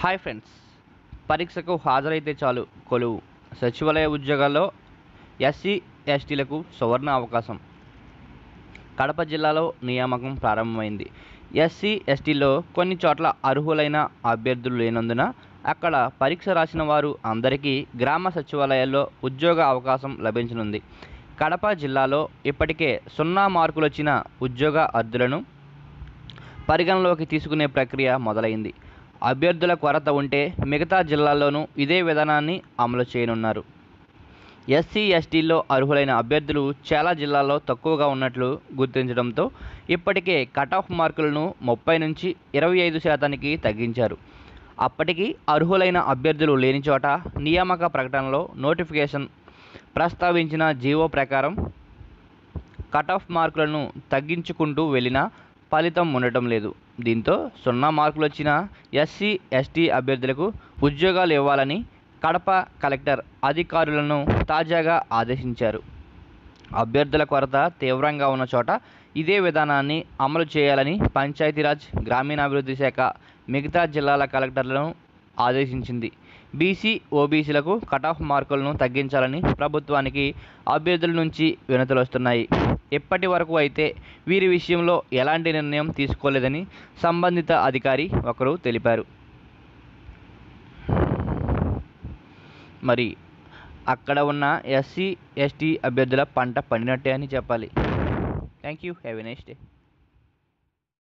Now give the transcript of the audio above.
hi friends పరీక్షకు హాజరైతే చాలు కొలువు సచివాలయ ఉద్యోగాల్లో ఎస్సీ ఎస్టీలకు సువర్ణ అవకాశం కడప జిల్లాలో నియామకం ప్రారంభమైంది ఎస్సీ ఎస్టీలో కొన్ని చోట్ల అర్హులైన అభ్యర్థులు లేనందున అక్కడ పరీక్ష రాసిన వారు అందరికీ గ్రామ సచివాలయాల్లో ఉద్యోగ అవకాశం లభించనుంది కడప జిల్లాలో ఇప్పటికే సున్నా మార్కులు వచ్చిన ఉద్యోగ అర్హులను పరిగణలోకి తీసుకునే ప్రక్రియ మొదలైంది అభ్యర్థుల కొరత ఉంటే మిగతా జిల్లాల్లోనూ ఇదే విధానాన్ని అమలు చేయనున్నారు ఎస్సీ ఎస్టీల్లో అర్హులైన అభ్యర్థులు చాలా జిల్లాల్లో తక్కువగా ఉన్నట్లు గుర్తించడంతో ఇప్పటికే కట్ ఆఫ్ మార్కులను ముప్పై నుంచి ఇరవై ఐదు శాతానికి తగ్గించారు అప్పటికి అర్హులైన అభ్యర్థులు లేని చోట నియామక ప్రకటనలో నోటిఫికేషన్ ప్రస్తావించిన జీవో ప్రకారం కట్ ఆఫ్ మార్కులను తగ్గించుకుంటూ వెళ్ళినా ఫలితం ఉండటం లేదు దీంతో సున్నా మార్కులు వచ్చిన ఎస్సీ ఎస్టీ అభ్యర్థులకు ఉద్యోగాలు ఇవ్వాలని కడప కలెక్టర్ అధికారులను తాజాగా ఆదేశించారు అభ్యర్థుల కొరత తీవ్రంగా ఉన్న చోట ఇదే విధానాన్ని అమలు చేయాలని పంచాయతీరాజ్ గ్రామీణాభివృద్ధి శాఖ మిగతా జిల్లాల కలెక్టర్లను ఆదేశించింది బీసీ ఓబీసీలకు కటాఫ్ మార్కులను తగ్గించాలని ప్రభుత్వానికి అభ్యర్థుల నుంచి వినతులు వస్తున్నాయి ఇప్పటి వరకు అయితే వీరి విషయంలో ఎలాంటి నిర్ణయం తీసుకోలేదని సంబంధిత అధికారి ఒకరు తెలిపారు మరి అక్కడ ఉన్న ఎస్సీ ఎస్టీ అభ్యర్థుల పంట పండినట్టే అని చెప్పాలి thank you have a nice day